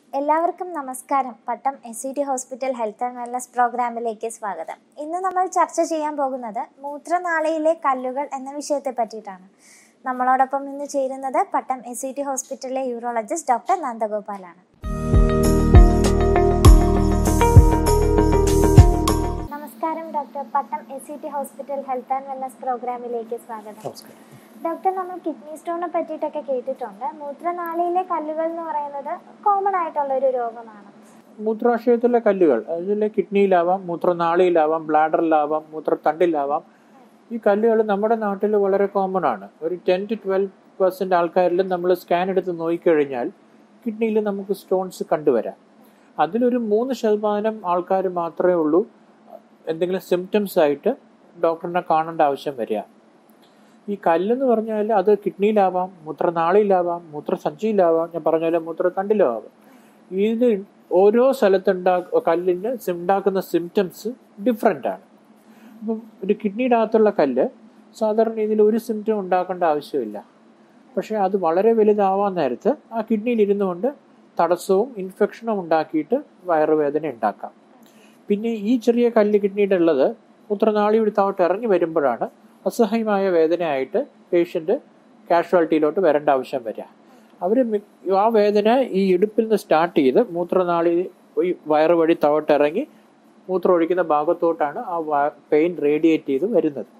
എല്ലാവർക്കും നമസ്കാരം Pattom S C T hospital health and wellness പ്രോഗ്രാമിലേക്ക് സ്വാഗതം ഇന്ന് നമ്മൾ ചർച്ച ചെയ്യാൻ പോകുന്നത് മൂത്രനാളിയിലെ കല്ലുകൾ എന്ന വിഷയത്തെ പറ്റിയിട്ടാണ് നമ്മളോടൊപ്പം ഇന്ന് ചേരുന്നത് പട്ടം എസ് സി ടി ഹോസ്പിറ്റലിലെ യൂറോളജിസ്റ്റ് ഡോക്ടർ നന്ദഗോപാലാണ് നമസ്കാരം doctor Pattom S C T hospital health and wellness പ്രോഗ്രാമിലേക്ക് സ്വാഗതം നമസ്കാരം ഡോക്ടർ നമ്മൾ കിഡ്നി സ്റ്റോണിനെ പറ്റിയിട്ടൊക്കെ കേട്ടിട്ടുണ്ട് മൂത്രനാളിയിലെ കല്ലുകൾ എന്ന് പറയുന്നത് കോമൺ ആയിട്ടുള്ള ഒരു രോഗമാണ് മൂത്രാശയത്തിലെ കല്ലുകൾ അതിൽ കിഡ്നിയിലാവാം മൂത്രനാളിയിലാവാം ബ്ലാഡറിലാവാം മൂത്രത്തണ്ടിലാവാം ഈ കല്ലുകൾ നമ്മുടെ നാട്ടിൽ വളരെ കോമൺ ആണ് ഒരു ടെൻ ടു ട്വൽവ് പെർസെൻറ്റ് ആൾക്കാരിലും നമ്മൾ സ്കാൻ എടുത്ത് നോക്കിക്കഴിഞ്ഞാൽ കിഡ്നിയിൽ നമുക്ക് സ്റ്റോൺസ് കണ്ടുവരാം അതിലൊരു മൂന്ന് ശതമാനം ആൾക്കാർ മാത്രമേ ഉള്ളൂ എന്തെങ്കിലും സിംറ്റംസ് ആയിട്ട് ഡോക്ടറിനെ കാണേണ്ട ആവശ്യം വരിക ഈ കല്ലെന്ന് പറഞ്ഞാൽ അത് കിഡ്നിയിലാവാം മൂത്രനാളിയിലാവാം മൂത്രസഞ്ചിയിലാവാം ഞാൻ പറഞ്ഞ പോലെ മൂത്രത്തണ്ടിലും ആവാം ഇത് ഓരോ സ്ഥലത്തുണ്ടാ കല്ലിന് sim- ഉണ്ടാക്കുന്ന സിംറ്റംസ് ഡിഫറെൻ്റ് ആണ് അപ്പം ഒരു കിഡ്നിയുടെ അകത്തുള്ള കല്ല് സാധാരണ രീതിയിൽ ഒരു സിംറ്റം ഉണ്ടാക്കേണ്ട ആവശ്യമില്ല പക്ഷേ അത് വളരെ വലുതാവാൻ നേരത്ത് ആ കിഡ്നിയിൽ ഇരുന്നുകൊണ്ട് തടസ്സവും ഇൻഫെക്ഷനും ഉണ്ടാക്കിയിട്ട് വയറുവേദന ഉണ്ടാക്കാം പിന്നെ ഈ ചെറിയ കല്ല് കിഡ്നിയുടെ ഉള്ളത് മൂത്രനാളി താഴോട്ട് ഇറങ്ങി വരുമ്പോഴാണ് അസഹ്യമായ വേദനയായിട്ട് പേഷ്യൻ്റ് കാഷ്വാലിറ്റിയിലോട്ട് വരേണ്ട ആവശ്യം വരിക അവർ ആ വേദന ഈ ഇടുപ്പിൽ നിന്ന് സ്റ്റാർട്ട് ചെയ്ത് മൂത്രനാളി ഈ വയറ് വഴി താഴോട്ട് ഇറങ്ങി മൂത്രം ഒഴിക്കുന്ന ഭാഗത്തോട്ടാണ് ആ പെയിൻ റേഡിയേറ്റ് ചെയ്ത് വരുന്നത്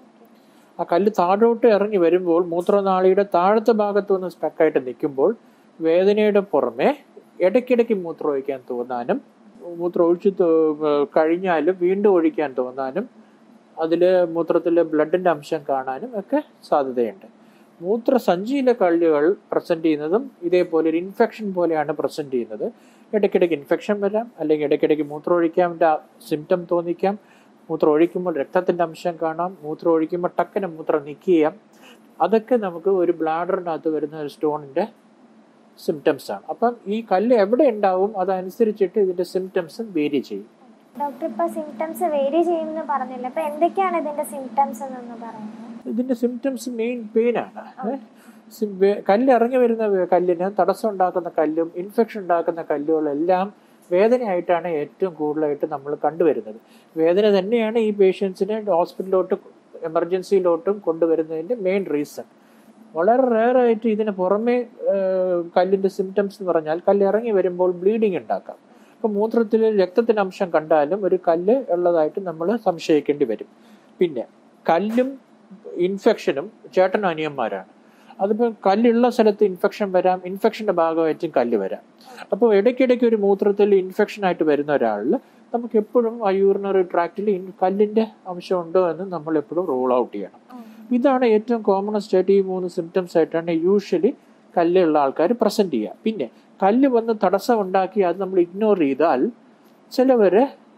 ആ കല്ല് താഴോട്ട് ഇറങ്ങി വരുമ്പോൾ മൂത്രനാളിയുടെ താഴത്തെ ഭാഗത്ത് വന്ന് സ്റ്റക്കായിട്ട് നിൽക്കുമ്പോൾ വേദനയുടെ പുറമെ ഇടയ്ക്കിടയ്ക്ക് മൂത്രം ഒഴിക്കാൻ തോന്നാനും മൂത്രം ഒഴിച്ച് തോ- കഴിഞ്ഞാലും വീണ്ടും ഒഴിക്കാൻ തോന്നാനും അതിൽ മൂത്രത്തിൽ ബ്ലഡിൻ്റെ അംശം കാണാനും ഒക്കെ സാധ്യതയുണ്ട് മൂത്രസഞ്ചിയിലെ കല്ലുകൾ പ്രസൻറ്റ് ചെയ്യുന്നതും ഇതേപോലെ ഒരു ഇൻഫെക്ഷൻ പോലെയാണ് പ്രസൻറ്റ് ചെയ്യുന്നത് ഇടയ്ക്കിടയ്ക്ക് ഇൻഫെക്ഷൻ വരാം അല്ലെങ്കിൽ ഇടയ്ക്കിടയ്ക്ക് മൂത്രം ഒഴിക്കാൻ്റെ സിംറ്റം തോന്നിക്കാം മൂത്രം ഒഴിക്കുമ്പോൾ രക്തത്തിൻ്റെ അംശം കാണാം മൂത്രം ഒഴിക്കുമ്പോൾ ടക്കനെ മൂത്രം നിൽക്കുകയാം അതൊക്കെ നമുക്ക് ഒരു ബ്ലാഡറിനകത്ത് വരുന്ന ഒരു സ്റ്റോണിൻ്റെ സിംറ്റംസ് ആണ് അപ്പം ഈ കല്ല് എവിടെ ഉണ്ടാവും അതനുസരിച്ചിട്ട് ഇതിൻ്റെ സിംറ്റംസും വേരി ചെയ്യും ഡോക്ടർ ഇപ്പൊ സിംറ്റംസ് വേരി ചെയ്യുമെന്ന് പറഞ്ഞില്ല അപ്പൊ എന്തൊക്കെയാണ് ഇതിന്റെ സിംറ്റംസ് എന്നൊന്ന് പറയുന്നത് ഇതിന്റെ സിംറ്റംസ് മെയിൻ പെയിൻ ആണ് ഏ? സി- വേ- കല്ല് ഇറങ്ങി വരുന്ന വേ- കല്ലിന് തടസ്സം ഉണ്ടാക്കുന്ന കല്ലും ഇൻഫെക്ഷൻ ഉണ്ടാക്കുന്ന കല്ലുകളെല്ലാം വേദനയായിട്ടാണ് ഏറ്റവും കൂടുതലായിട്ട് നമ്മൾ കണ്ടുവരുന്നത് വേദന തന്നെയാണ് ഈ പേഷ്യൻസിനെ ഹോസ്പിറ്റലിലോട്ട് എമർജൻസിയിലോട്ടും കൊണ്ടുവരുന്നതിന്റെ മെയിൻ റീസൺ വളരെ റെയറായിട്ട് ഇതിന് പുറമെ കല്ലിന്റെ സിംറ്റംസ് എന്ന് പറഞ്ഞാൽ കല്ല് ഇറങ്ങി വരുമ്പോൾ ബ്ലീഡിങ് ഉണ്ടാക്കാം അപ്പോൾ മൂത്രത്തിൽ രക്തത്തിന്റെ അംശം കണ്ടാലും ഒരു കല്ല് ഉള്ളതായിട്ട് നമ്മൾ സംശയിക്കേണ്ടി വരും പിന്നെ കല്ലും ഇൻഫെക്ഷനും ചേട്ടൻ അനിയന്മാരാണ് അതിപ്പോൾ കല്ലുള്ള സ്ഥലത്ത് ഇൻഫെക്ഷൻ വരാം ഇൻഫെക്ഷൻ്റെ ഭാഗമായിട്ടും കല്ല് വരാം അപ്പോൾ ഇടയ്ക്കിടയ്ക്ക് ഒരു മൂത്രത്തിൽ ഇൻഫെക്ഷൻ ആയിട്ട് വരുന്ന ഒരാളിൽ നമുക്ക് എപ്പോഴും ആ യൂറിനറി ട്രാക്റ്റിൽ കല്ലിൻ്റെ അംശം ഉണ്ടോ എന്ന് നമ്മൾ എപ്പോഴും റൂൾ ഔട്ട് ചെയ്യണം ഇതാണ് ഏറ്റവും കോമണസ്റ്റ് ആയിട്ട് ഈ മൂന്ന് സിംറ്റംസ് ആയിട്ടാണ് യൂഷ്വലി കല്ലുള്ള ആൾക്കാർ പ്രസൻറ്റ് ചെയ്യുക പിന്നെ കല്ല് വന്ന് തടസ്സം ഉണ്ടാക്കി അത് നമ്മൾ ഇഗ്നോർ ചെയ്താൽ ചിലവർ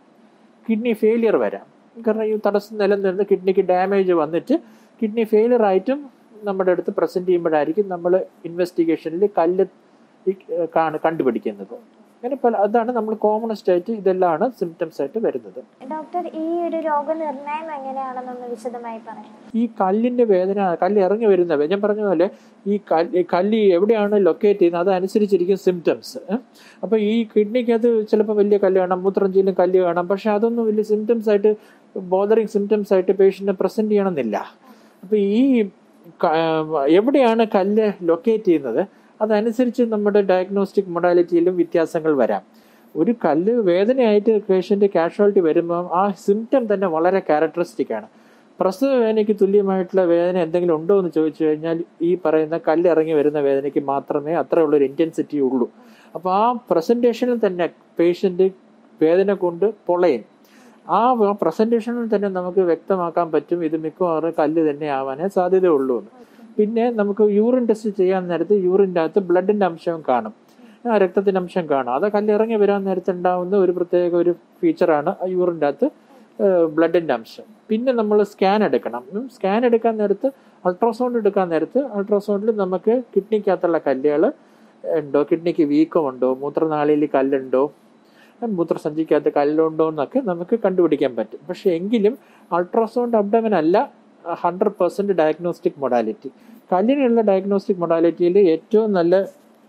കിഡ്നി ഫെയിലിയർ വരാം കാരണം ഈ തടസ്സം നിലനിന്ന് കിഡ്നിക്ക് ഡാമേജ് വന്നിട്ട് കിഡ്നി ഫെയിലിയർ ആയിട്ടും നമ്മുടെ അടുത്ത് പ്രസൻറ്റ് ചെയ്യുമ്പോഴായിരിക്കും നമ്മൾ ഇൻവെസ്റ്റിഗേഷനിൽ കല്ല് ഈ, ഏഹ്, കാണ കണ്ടുപിടിക്കുന്നത് അങ്ങനെ പല അതാണ് നമ്മൾ കോമണസ്റ്റ് ആയിട്ട് ഇതെല്ലാമാണ് സിംറ്റംസ് ആയിട്ട് വരുന്നത് ഡോക്ടർ ഈ ഒരു രോഗനിർണയം എങ്ങനെയാണെന്നൊന്ന് വിശദമായി പറയാം ഈ കല്ലിന്റെ വേദന കല്ല് ഇറങ്ങി വരുന്ന വേ- ഞാൻ പറഞ്ഞ പോലെ ഈ കല്ല് ഈ കല്ല് എവിടെയാണ് ലൊക്കേറ്റ് ചെയ്യുന്നത് അതനുസരിച്ചിരിക്കും സിംറ്റംസ് അപ്പോൾ ഈ കിഡ്നിക്കകത്ത് ചിലപ്പോൾ വലിയ കല്ല് കാണാം മൂത്രഞ്ചിയിലും കല്ല് കാണാം പക്ഷെ അതൊന്നും വലിയ സിംറ്റംസ് ആയിട്ട് ബോദറിങ് സിംറ്റംസ് ആയിട്ട് പേഷ്യൻറ്റിനെ പ്രസൻറ്റ് ചെയ്യണമെന്നില്ല അപ്പോൾ ഈ ക- എവിടെയാണ് കല്ല് ലൊക്കേറ്റ് ചെയ്യുന്നത് അതനുസരിച്ച് നമ്മുടെ ഡയഗ്നോസ്റ്റിക് മൊഡാലിറ്റിയിലും വ്യത്യാസങ്ങൾ വരാം ഒരു കല്ല് വേദനയായിട്ട് പേഷ്യൻ്റ് കാഷ്വാലിറ്റി വരുമ്പോൾ ആ സിംറ്റം തന്നെ വളരെ ക്യാരക്ടറിസ്റ്റിക് ആണ് പ്രസവ വേദനയ്ക്ക് തുല്യമായിട്ടുള്ള വേദന എന്തെങ്കിലും ഉണ്ടോ എന്ന് ചോദിച്ചു കഴിഞ്ഞാൽ ഈ പറയുന്ന കല്ല് ഇറങ്ങി വരുന്ന വേദനയ്ക്ക് മാത്രമേ അത്രയുള്ളൊരു ഇൻറ്റൻസിറ്റി ഉള്ളൂ അപ്പോൾ ആ പ്രസൻറ്റേഷനിൽ തന്നെ പേഷ്യൻ്റ് വേദന കൊണ്ട് പൊളയും ആ പ്രസൻറ്റേഷനിൽ തന്നെ നമുക്ക് വ്യക്തമാക്കാൻ പറ്റും ഇത് മിക്കവാറും കല്ല് തന്നെ ആവാനേ സാധ്യതയുള്ളൂ എന്ന് പിന്നെ നമുക്ക് യൂറിൻ ടെസ്റ്റ് ചെയ്യാൻ നേരത്ത് യൂറിൻ്റെ അകത്ത് ബ്ലഡിൻ്റെ അംശം കാണും ആ രക്തത്തിൻ്റെ അംശം കാണും അത് കല്ല് ഇറങ്ങി വരാൻ നേരത്ത് ഉണ്ടാവുന്ന ഒരു പ്രത്യേക ഒരു ഫീച്ചറാണ് ആ യൂറിൻ്റെ അകത്ത് ബ്ലഡിൻ്റെ അംശം പിന്നെ നമ്മൾ സ്കാൻ എടുക്കണം സ്കാൻ എടുക്കാൻ നേരത്ത് അൾട്രാസൗണ്ട് എടുക്കാൻ നേരത്ത് അൾട്രാസൗണ്ടിൽ നമുക്ക് കിഡ്നിക്കകത്തുള്ള കല്ലുകൾ ഉണ്ടോ കിഡ്നിക്ക് വീക്കമുണ്ടോ മൂത്രനാളിയിൽ കല്ലുണ്ടോ മൂത്രസഞ്ചിക്കകത്ത് കല്ലുണ്ടോ എന്നൊക്കെ നമുക്ക് കണ്ടുപിടിക്കാൻ പറ്റും പക്ഷെ എങ്കിലും അൾട്രാസൗണ്ട് അബ്ഡമൻ അല്ല ഹൺഡ്രഡ് പെർസെൻറ്റ് ഡയഗ്നോസ്റ്റിക് മൊഡാലിറ്റി കല്ലിനുള്ള ഡയഗ്നോസ്റ്റിക് മൊഡാലിറ്റിയിൽ ഏറ്റവും നല്ല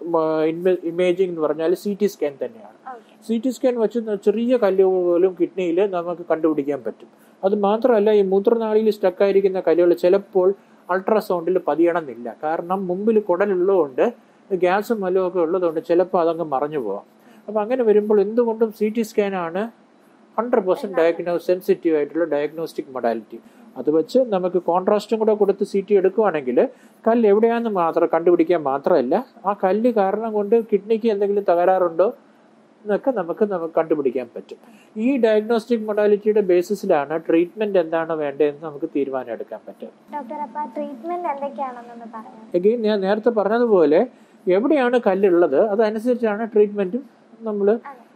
ഇമേജിംഗ് എന്ന് പറഞ്ഞാൽ സി ടി സ്കാൻ തന്നെയാണ് ഓക്കെ സി ടി സ്കാൻ വെച്ച് ന- ചെറിയ കല്ല് പോലും കിഡ്നിയിൽ നമുക്ക് കണ്ടുപിടിക്കാൻ പറ്റും അത് മാത്രമല്ല ഈ മൂത്രനാളിയിൽ സ്റ്റക്കായിരിക്കുന്ന കല്ലുകൾ ചിലപ്പോൾ അൾട്രാസൗണ്ടിൽ പതിയണമെന്നില്ല കാരണം മുമ്പിൽ കുടലുള്ളതുകൊണ്ട് ഗ്യാസും മലവും ഒക്കെ ഉള്ളതുകൊണ്ട് ചിലപ്പോൾ അതങ്ങ് മറഞ്ഞു പോവാം അപ്പം അങ്ങനെ വരുമ്പോൾ എന്തുകൊണ്ടും സി ടി സ്കാനാണ് ഹൺഡ്രഡ് പെർസെൻറ്റ് ഡയഗ്നോസ് സെൻസിറ്റീവ് ആയിട്ടുള്ള ഡയഗ്നോസ്റ്റിക് മൊഡാലിറ്റി അത് വെച്ച് നമുക്ക് കോൺട്രാസ്റ്റും കൂടെ കൊടുത്ത് സി ടി എടുക്കുവാണെങ്കിൽ കല്ല് എവിടെയാണെന്ന് മാത്രം കണ്ടുപിടിക്കാൻ മാത്രമല്ല ആ കല്ല് കാരണം കൊണ്ട് കിഡ്നിക്ക് എന്തെങ്കിലും തകരാറുണ്ടോ എന്നൊക്കെ നമുക്ക് നമുക്ക് കണ്ടുപിടിക്കാൻ പറ്റും ഈ ഡയഗ്നോസ്റ്റിക് മൊഡാലിറ്റിയുടെ ബേസിസിലാണ് ട്രീറ്റ്മെന്റ് എന്താണ് വേണ്ടതെന്ന് നമുക്ക് തീരുമാനം എടുക്കാൻ പറ്റും ഡോക്ടർ അപ്പൊ ട്രീറ്റ്മെന്റ് എന്തൊക്കെയാണെന്നൊന്ന് പറയാം എഗെയിൻ ഞാൻ നേരത്തെ പറഞ്ഞതുപോലെ എവിടെയാണ് കല്ലുള്ളത് അതനുസരിച്ചാണ് ട്രീറ്റ്മെന്റും നമ്മൾ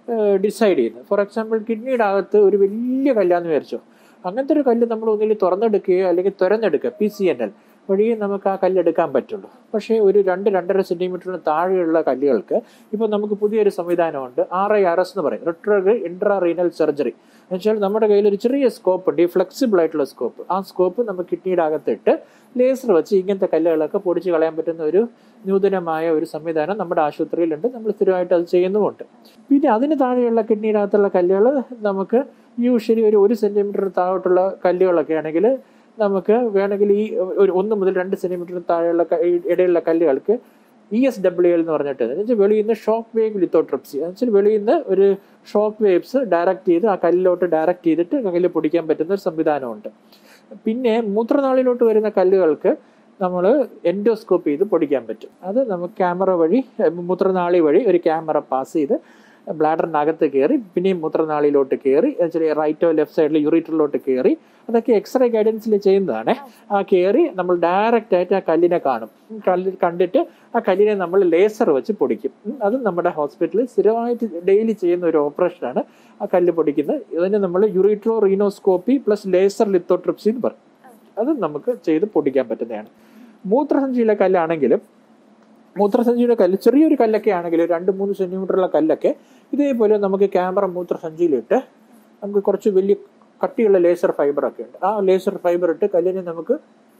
ഡിസൈഡ് ചെയ്യുന്നത് ഫോർ എക്സാമ്പിൾ കിഡ്നിയുടെ അകത്ത് ഒരു വലിയ കല്ലാന്ന് വിചാരിച്ചോ അങ്ങനത്തെ ഒരു കല്ല് നമ്മൾ ഒന്നിൽ തുറന്നെടുക്കുകയോ അല്ലെങ്കിൽ തുരന്നെടുക്കുക പി സി എൻ എൽ വഴിയേ നമുക്ക് ആ കല്ലെടുക്കാൻ പറ്റുള്ളൂ പക്ഷേ ഒരു രണ്ട് രണ്ടര സെന്റിമീറ്ററിന് താഴെയുള്ള കല്ലുകൾക്ക് ഇപ്പോൾ നമുക്ക് പുതിയൊരു സംവിധാനമുണ്ട് ആർ ഐ ആർ എസ് എന്ന് പറയും റിട്രോഗ് ഇൻട്രാറീനൽ സർജറി എന്നുവെച്ചാൽ നമ്മുടെ കയ്യിൽ ഒരു ചെറിയ സ്കോപ്പ് ഉണ്ട് ഈ ഫ്ലെക്സിബിൾ ആയിട്ടുള്ള സ്കോപ്പ് ആ സ്കോപ്പ് നമുക്ക് കിഡ്നിയുടെ അകത്തിട്ട് ലേസർ വെച്ച് ഇങ്ങനത്തെ കല്ലുകളൊക്കെ പൊടിച്ച് കളയാൻ പറ്റുന്ന ഒരു നൂതനമായ ഒരു സംവിധാനം നമ്മുടെ ആശുപത്രിയിലുണ്ട് നമ്മൾ സ്ഥിരമായിട്ട് അത് ചെയ്യുന്നുമുണ്ട് പിന്നെ അതിന് താഴെയുള്ള കിഡ്നിയുടെ അകത്തുള്ള കല്ലുകൾ നമുക്ക് യൂഷ്വലി ഒരു ഒരു സെൻറ്റിമീറ്റർ താഴോട്ടുള്ള കല്ലുകളൊക്കെ ആണെങ്കിൽ നമുക്ക് വേണമെങ്കിൽ ഈ ഒരു ഒന്ന് മുതൽ രണ്ട് സെൻറ്റിമീറ്റർ താഴെയുള്ള ക- ഈ ഇടയിലുള്ള കല്ലുകൾക്ക് ഇ എസ് ഡബ്ല്യു എൽ എന്ന് പറഞ്ഞിട്ട് എന്ന് വെച്ചാൽ വെളിയിൽ നിന്ന് ഷോക്ക് വേവ് ലിത്തോട്രിപ്സി എന്ന് വെച്ചാൽ വെളിയിൽ നിന്ന് ഒരു ഷോക്ക് വേവ്സ് ഡയറക്റ്റ് ചെയ്ത് ആ കല്ലിലോട്ട് ഡയറക്റ്റ് ചെയ്തിട്ട് കല്ല് പൊടിക്കാൻ പറ്റുന്ന ഒരു സംവിധാനമുണ്ട് പിന്നെ മൂത്രനാളിലോട്ട് വരുന്ന കല്ലുകൾക്ക് നമ്മൾ എൻഡോസ്കോപ്പ് ചെയ്ത് പൊടിക്കാൻ പറ്റും അത് നമുക്ക് ക്യാമറ വഴി എ, മൂത്രനാളി വഴി ഒരു ക്യാമറ പാസ് ചെയ്ത് ബ്ലാഡറിനകത്ത് കയറി പിന്നെയും മൂത്രനാളിയിലോട്ട് കയറി ചെറിയ റൈറ്റോ ലെഫ്റ്റ് സൈഡിൽ യൂറിറ്ററിലോട്ട് കയറി അതൊക്കെ എക്സ്റേ ഗൈഡൻസിൽ ചെയ്യുന്നതാണ് ആ കയറി നമ്മൾ ഡയറക്റ്റ് ആയിട്ട് ആ കല്ലിനെ കാണും ഉം, കല്ല് കണ്ടിട്ട് ആ കല്ലിനെ നമ്മൾ ലേസർ വെച്ച് പൊടിക്കും ഉം, അത് നമ്മുടെ ഹോസ്പിറ്റലിൽ സ്ഥിരമായിട്ട് ഡെയിലി ചെയ്യുന്ന ഒരു ഓപ്പറേഷനാണ് ആ കല്ല് പൊടിക്കുന്നത് ഇതിന് നമ്മൾ ureterorenoscopy plus laser lithotripsy എന്ന് പറയും അത് നമുക്ക് ചെയ്ത് പൊടിക്കാൻ പറ്റുന്നതാണ് മൂത്രസഞ്ചിയിലെ കല്ലാണെങ്കിലും മൂത്രസഞ്ചിയുടെ കല്ല് ചെറിയൊരു കല്ലൊക്കെ ആണെങ്കിൽ രണ്ട് മൂന്ന് സെന്റിമീറ്ററുള്ള കല്ലൊക്കെ ഇതേപോലെ നമുക്ക് ക്യാമറ മൂത്രസഞ്ചിയിലിട്ട് നമുക്ക് കുറച്ച് വലിയ കട്ടിയുള്ള ലേസർ ഫൈബർ ഒക്കെ ഉണ്ട് ആ ലേസർ ഫൈബർ ഇട്ട് കല്ലിനെ നമുക്ക്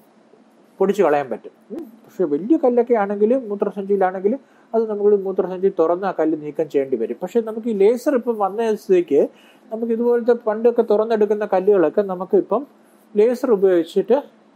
പൊടിച്ച് കളയാൻ പറ്റും ഉം. പക്ഷെ വലിയ കല്ലൊക്കെ ആണെങ്കിൽ മൂത്രസഞ്ചിയിലാണെങ്കിൽ അത് നമ്മൾ മൂത്രസഞ്ചി തുറന്ന് ആ കല്ല് നീക്കം ചെയ്യേണ്ടി വരും പക്ഷെ നമുക്ക് ഈ ലേസർ ഇപ്പം വന്ന സ്ഥിതിക്ക് നമുക്ക് ഇതുപോലത്തെ പണ്ടൊക്കെ തുറന്നെടുക്കുന്ന കല്ലുകളൊക്കെ നമുക്ക് ഇപ്പം ലേസർ ഉപയോഗിച്ചിട്ട്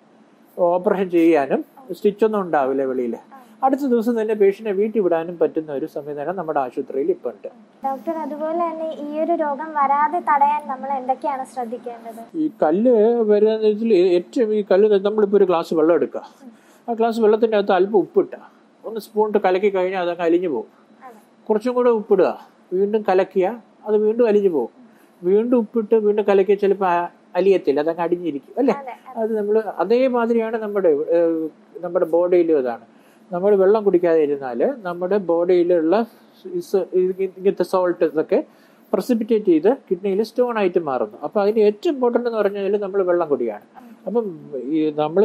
ഓപ്പറേഷൻ ചെയ്യാനും സ്റ്റിച്ചൊന്നും ഉണ്ടാവില്ല വെളിയിൽ അടുത്ത ദിവസം തന്നെ പേഷ്യനെ വീട്ടിൽ വിടാനും പറ്റുന്ന ഒരു സംവിധാനം നമ്മുടെ ആശുപത്രിയിൽ ഇപ്പം ഉണ്ട് ഡോക്ടർ അതുപോലെ തന്നെ ഈ ഒരു രോഗം വരാതെ തടയാൻ നമ്മൾ എന്തൊക്കെയാണ് ശ്രദ്ധിക്കേണ്ടത് ഈ കല്ല് വരുന്ന ഇതിൽ ഏറ്റവും ഈ കല്ല് നമ്മളിപ്പോൾ ഒരു ഗ്ലാസ് വെള്ളം എടുക്കുക ആ ഗ്ലാസ് വെള്ളത്തിൻ്റെ അകത്ത് അല്പം ഉപ്പിട്ട ഒന്ന് സ്പൂൺ ഇട്ട് കലക്കി കഴിഞ്ഞാൽ അതങ്ങ് അലിഞ്ഞു പോകും അതെ കുറച്ചും കൂടെ ഉപ്പിടുക വീണ്ടും കലക്കിയ അത് വീണ്ടും അലിഞ്ഞു പോകും വീണ്ടും ഉപ്പിട്ട് വീണ്ടും കലക്കിയ ചിലപ്പോൾ അലിയത്തില്ല അതങ്ങ് അടിഞ്ഞിരിക്കും അല്ലേ അതെ അത് നമ്മൾ അതേമാതിരിയാണ് നമ്മുടെ ഏഹ്, നമ്മുടെ ബോഡിയിലും ഇതാണ് നമ്മൾ വെള്ളം കുടിക്കാതെ ഇരുന്നാൽ നമ്മുടെ ബോഡിയിലുള്ള ഇസ് ഇങ്ങനത്തെ സോൾട്ട് ഇതൊക്കെ പ്രസിപ്പിറ്റേറ്റ് ചെയ്ത് കിഡ്നിയിൽ സ്റ്റോൺ ആയിട്ട് മാറുന്നു അപ്പോൾ അതിന് ഏറ്റവും ഇമ്പോർട്ടൻ്റ് എന്ന് പറഞ്ഞാൽ നമ്മൾ വെള്ളം കുടിയാണ് അപ്പം ഈ നമ്മൾ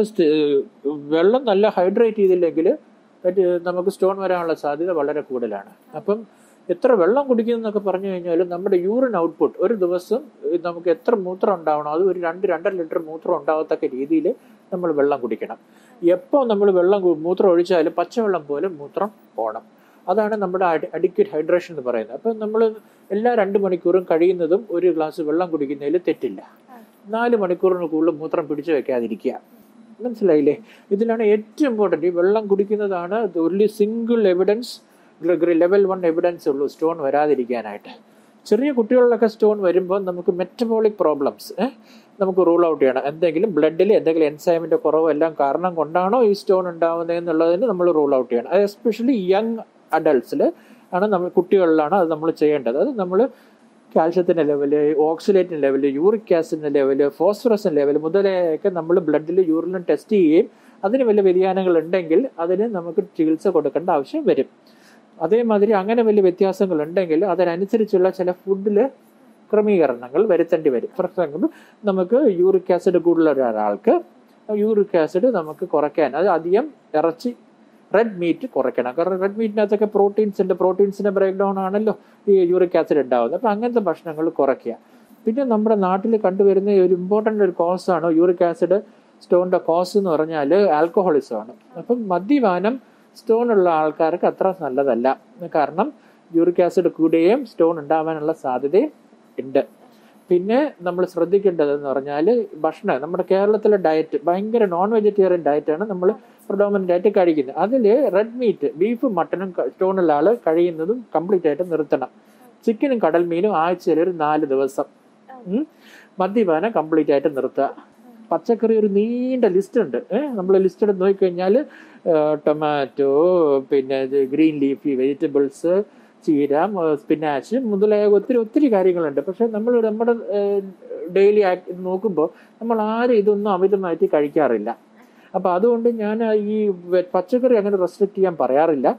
വെള്ളം നല്ല ഹൈഡ്രേറ്റ് ചെയ്തില്ലെങ്കിൽ അത് നമുക്ക് സ്റ്റോൺ വരാനുള്ള സാധ്യത വളരെ കൂടുതലാണ് അപ്പം എത്ര വെള്ളം കുടിക്കുന്നു എന്നൊക്കെ പറഞ്ഞു കഴിഞ്ഞാൽ നമ്മുടെ യൂറിൻ ഔട്ട്പുട്ട് ഒരു ദിവസം ഏഹ്, നമുക്ക് എത്ര മൂത്രം ഉണ്ടാവണം അത് ഒരു രണ്ട് രണ്ടര ലിറ്റർ മൂത്രം ഉണ്ടാവത്തക്ക രീതിയിൽ നമ്മൾ വെള്ളം കുടിക്കണം എപ്പോൾ നമ്മൾ വെള്ളം കു- മൂത്രം ഒഴിച്ചാലും പച്ചവെള്ളം പോലെ മൂത്രം പോകണം അതാണ് നമ്മുടെ അഡിക്വേറ്റ് ഹൈഡ്രേഷൻ എന്ന് പറയുന്നത് അപ്പം നമ്മൾ എല്ലാ രണ്ട് മണിക്കൂറും കഴിയുന്നതും ഒരു ഗ്ലാസ് വെള്ളം കുടിക്കുന്നതിൽ തെറ്റില്ല നാല് മണിക്കൂറിന് കൂടുതൽ മൂത്രം പിടിച്ചു വെക്കാതിരിക്കുക മനസ്സിലായില്ലേ ഇതിലാണ് ഏറ്റവും ഇമ്പോർട്ടൻ്റ് ഈ വെള്ളം കുടിക്കുന്നതാണ് ഒരു single evidence level one evidence ഉള്ളൂ സ്റ്റോൺ വരാതിരിക്കാനായിട്ട് ചെറിയ കുട്ടികളിലൊക്കെ സ്റ്റോൺ വരുമ്പോൾ നമുക്ക് മെറ്റബോളിക് പ്രോബ്ലംസ് നമുക്ക് റൂൾ ഔട്ട് ചെയ്യണം എന്തെങ്കിലും ബ്ലഡിൽ എന്തെങ്കിലും എൻസൈമിൻ്റെ കുറവ് എല്ലാം കാരണം കൊണ്ടാണോ ഈ സ്റ്റോൺ ഉണ്ടാവുന്നത് എന്നുള്ളതിന് നമ്മൾ റൂൾ ഔട്ട് ചെയ്യണം അത് എസ്പെഷ്യലി യങ് അഡൾട്ട്സിൽ ആണ് നമ്മൾ കുട്ടികളിലാണ് അത് നമ്മൾ ചെയ്യേണ്ടത് അത് നമ്മൾ കാൽഷ്യത്തിൻ്റെ ലെവല് ഓക്സിലേറ്റിൻ്റെ ലെവല് യൂറിക് ആസിഡിൻ്റെ ലെവല് ഫോസ്ഫറസിൻ്റെ ലെവൽ മുതലെയൊക്കെ നമ്മൾ ബ്ലഡിൽ യൂറിനും ടെസ്റ്റ് ചെയ്യുകയും അതിന് വലിയ വ്യതിയാനങ്ങൾ ഉണ്ടെങ്കിൽ അതിന് നമുക്ക് ചികിത്സ കൊടുക്കേണ്ട ആവശ്യം വരും അതേമാതിരി അങ്ങനെ വലിയ വ്യത്യാസങ്ങൾ ഉണ്ടെങ്കിൽ അതിനനുസരിച്ചുള്ള ചില ഫുഡിൽ ക്രമീകരണങ്ങൾ വരുത്തേണ്ടി വരും ഫോർ എക്സാമ്പിൾ നമുക്ക് യൂറിക് ആസിഡ് കൂടുതലുള്ള ഒരാൾക്ക് യൂറിക് ആസിഡ് നമുക്ക് കുറയ്ക്കാൻ അത് അധികം ഇറച്ചി റെഡ് മീറ്റ് കുറയ്ക്കണം കാരണം റെഡ് മീറ്റിനകത്തൊക്കെ പ്രോട്ടീൻസ് ഉണ്ട് പ്രോട്ടീൻസിന്റെ ബ്രേക്ക് ഡൗൺ ആണല്ലോ ഈ യൂറിക് ആസിഡ് ഉണ്ടാവുന്നത് അപ്പം അങ്ങനത്തെ ഭക്ഷണങ്ങൾ കുറയ്ക്കുക പിന്നെ നമ്മുടെ നാട്ടിൽ കണ്ടുവരുന്ന ഒരു ഇമ്പോർട്ടൻ്റ് ഒരു കോസാണ് യൂറിക് ആസിഡ് സ്റ്റോണിൻ്റെ കോസ് എന്ന് പറഞ്ഞാൽ ആൽക്കഹോളിസം ആണ് അപ്പം മദ്യപാനം സ്റ്റോൺ ഉള്ള ആൾക്കാർക്ക് അത്ര നല്ലതല്ല കാരണം യൂറിക് ആസിഡ് കൂടുകയും സ്റ്റോൺ ഉണ്ടാവാനുള്ള സാധ്യതയും ഉണ്ട് പിന്നെ നമ്മൾ ശ്രദ്ധിക്കേണ്ടതെന്ന് പറഞ്ഞാൽ ഭക്ഷണം നമ്മുടെ കേരളത്തിലെ ഡയറ്റ് ഭയങ്കര നോൺ വെജിറ്റേറിയൻ ഡയറ്റാണ് നമ്മൾ പ്രൊഡോമിനൻ്റ് ആയിട്ട് കഴിക്കുന്നത് അതിൽ റെഡ് മീറ്റ് ബീഫും മട്ടനും സ്റ്റോണുള്ള ആൾ കഴിയുന്നതും കംപ്ലീറ്റ് ആയിട്ട് നിർത്തണം ചിക്കനും കടൽ മീനും ആഴ്ചയിൽ ഒരു നാല് ദിവസം ഉം. മദ്യപാനം കംപ്ലീറ്റ് ആയിട്ട് നിർത്തുക പച്ചക്കറി ഒരു നീണ്ട ലിസ്റ്റ് ഉണ്ട് നമ്മൾ ലിസ്റ്റ് എടുത്ത് നോക്കിക്കഴിഞ്ഞാൽ ടൊമാറ്റോ പിന്നെ ഗ്രീൻ ലീഫി വെജിറ്റബിൾസ് ചീര സ്പിനാച്ച് മുതലായ ഒത്തിരി ഒത്തിരി കാര്യങ്ങളുണ്ട് പക്ഷെ നമ്മൾ നമ്മുടെ ഡെയിലി ആക്ട് നോക്കുമ്പോൾ നമ്മൾ ആരും ഇതൊന്നും അമിതമായിട്ട് കഴിക്കാറില്ല അപ്പോൾ അതുകൊണ്ട് ഞാൻ ഈ വെ- പച്ചക്കറി അങ്ങനെ റെസ്ട്രിക്ട് ചെയ്യാൻ പറയാറില്ല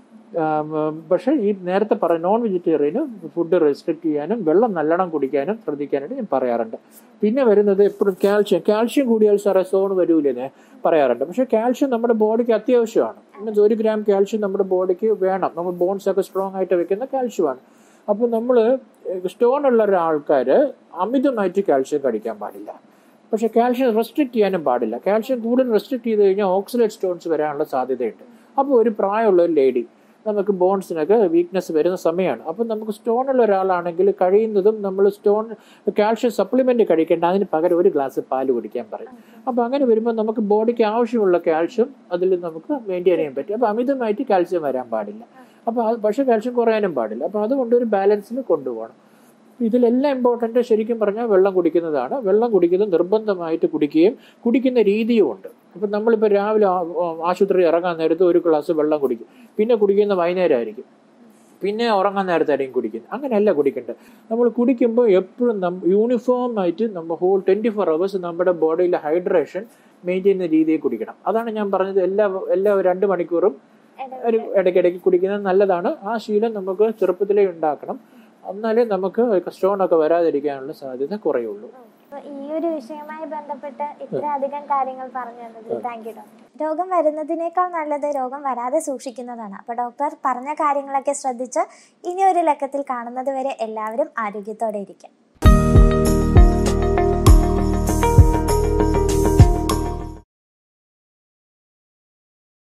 ആം, പക്ഷേ ഈ നേരത്തെ പറ നോൺ വെജിറ്റേറിയനും ഫുഡ് റെസ്ട്രിക്ട് ചെയ്യാനും വെള്ളം നല്ലോണം കുടിക്കാനും ശ്രദ്ധിക്കാനായിട്ട് ഞാൻ പറയാറുണ്ട് പിന്നെ വരുന്നത് എപ്പോഴും കാൽഷ്യം കാൽഷ്യം കൂടിയാൽ സാറേ സോൺ വരൂലെന്ന് പറയാറുണ്ട് പക്ഷേ കാൽഷ്യം നമ്മുടെ ബോഡിക്ക് അത്യാവശ്യമാണ് മീൻസ് ഒരു ഗ്രാം കാൽഷ്യം നമ്മുടെ ബോഡിക്ക് വേണം നമ്മൾ ബോൺസ് ഒക്കെ സ്ട്രോങ് ആയിട്ട് വെക്കുന്ന കാൽഷ്യമാണ് അപ്പോൾ നമ്മൾ സ്റ്റോൺ ഉള്ള ഒരാൾക്കാർ അമിതമായിട്ട് കാൽഷ്യം കഴിക്കാൻ പാടില്ല പക്ഷെ കാൽഷ്യം റെസ്ട്രിക്ട് ചെയ്യാനും പാടില്ല കാൽഷ്യം കൂടുതൽ റെസ്ട്രിക്ട് ചെയ്ത് കഴിഞ്ഞാൽ ഓക്സിലേറ്റ് സ്റ്റോൺസ് വരാനുള്ള സാധ്യതയുണ്ട് അപ്പോൾ ഒരു പ്രായമുള്ള ഒരു ലേഡി നമുക്ക് ബോൺസിനൊക്കെ വീക്ക്നെസ് വരുന്ന സമയമാണ് അപ്പം നമുക്ക് സ്റ്റോൺ ഉള്ള ഒരാളാണെങ്കിൽ കഴിയുന്നതും നമ്മൾ സ്റ്റോൺ കാൽഷ്യം സപ്ലിമെന്റ് കഴിക്കേണ്ട അതിന് പകരം ഒരു ഗ്ലാസ് പാല് കുടിക്കാൻ പറയും അപ്പോൾ അങ്ങനെ വരുമ്പോൾ നമുക്ക് ബോഡിക്ക് ആവശ്യമുള്ള കാൽഷ്യം അതിൽ നമുക്ക് മെയിൻറ്റെയിൻ ചെയ്യാൻ പറ്റും അപ്പോൾ അമിതമായിട്ട് കാൽഷ്യം വരാൻ പാടില്ല അപ്പോൾ അത് പക്ഷേ കാൽഷ്യം കുറയാനും പാടില്ല അപ്പോൾ അതുകൊണ്ട് ഒരു ബാലൻസിൽ കൊണ്ടുപോകണം ഇതിലെല്ലാം ഇമ്പോർട്ടൻ്റ് ശരിക്കും പറഞ്ഞാൽ വെള്ളം കുടിക്കുന്നതാണ് വെള്ളം കുടിക്കുന്നത് നിർബന്ധമായിട്ട് കുടിക്കുകയും കുടിക്കുന്ന രീതിയും ഉണ്ട് അപ്പം നമ്മളിപ്പോൾ രാവിലെ ആ- ആ- ആശുപത്രി ഇറങ്ങാൻ നേരത്ത് ഒരു ഗ്ലാസ് വെള്ളം കുടിക്കും പിന്നെ കുടിക്കുന്ന വൈകുന്നേരമായിരിക്കും പിന്നെ ഉറങ്ങാൻ നേരത്തായിരിക്കും കുടിക്കുന്നത് അങ്ങനെയല്ല കുടിക്കേണ്ടത് നമ്മൾ കുടിക്കുമ്പോൾ എപ്പോഴും നം യൂണിഫോം ആയിട്ട് നമ്മൾ ഹോൾ ട്വൻറ്റി ഫോർ അവേഴ്സ് നമ്മുടെ ബോഡിയിലെ ഹൈഡ്രേഷൻ മെയിൻറ്റെയിൻ ചെയ്യുന്ന രീതിയിൽ കുടിക്കണം അതാണ് ഞാൻ പറഞ്ഞത് എല്ലാ എല്ലാ രണ്ട് മണിക്കൂറും ഒരു ഇടയ്ക്കിടയ്ക്ക് കുടിക്കുന്നത് നല്ലതാണ് ആ ശീലം നമുക്ക് ചെറുപ്പത്തിലേ ഉണ്ടാക്കണം എന്നാലേ നമുക്ക് സ്റ്റോൺ ഒക്കെ വരാതിരിക്കാനുള്ള സാധ്യത കുറയുള്ളൂ അപ്പൊ ഈ ഒരു വിഷയവുമായി ബന്ധപ്പെട്ട് ഇത്രയധികം കാര്യങ്ങൾ പറഞ്ഞു തന്നതിൽ താങ്ക് യു ഡോക്ടർ രോഗം വരുന്നതിനേക്കാൾ നല്ലത് രോഗം വരാതെ സൂക്ഷിക്കുന്നതാണ് അപ്പൊ ഡോക്ടർ പറഞ്ഞ കാര്യങ്ങളൊക്കെ ശ്രദ്ധിച്ച് ഇനി ഒരു ലക്കത്തിൽ കാണുന്നത് വരെ എല്ലാവരും ആരോഗ്യത്തോടെ ഇരിക്കാം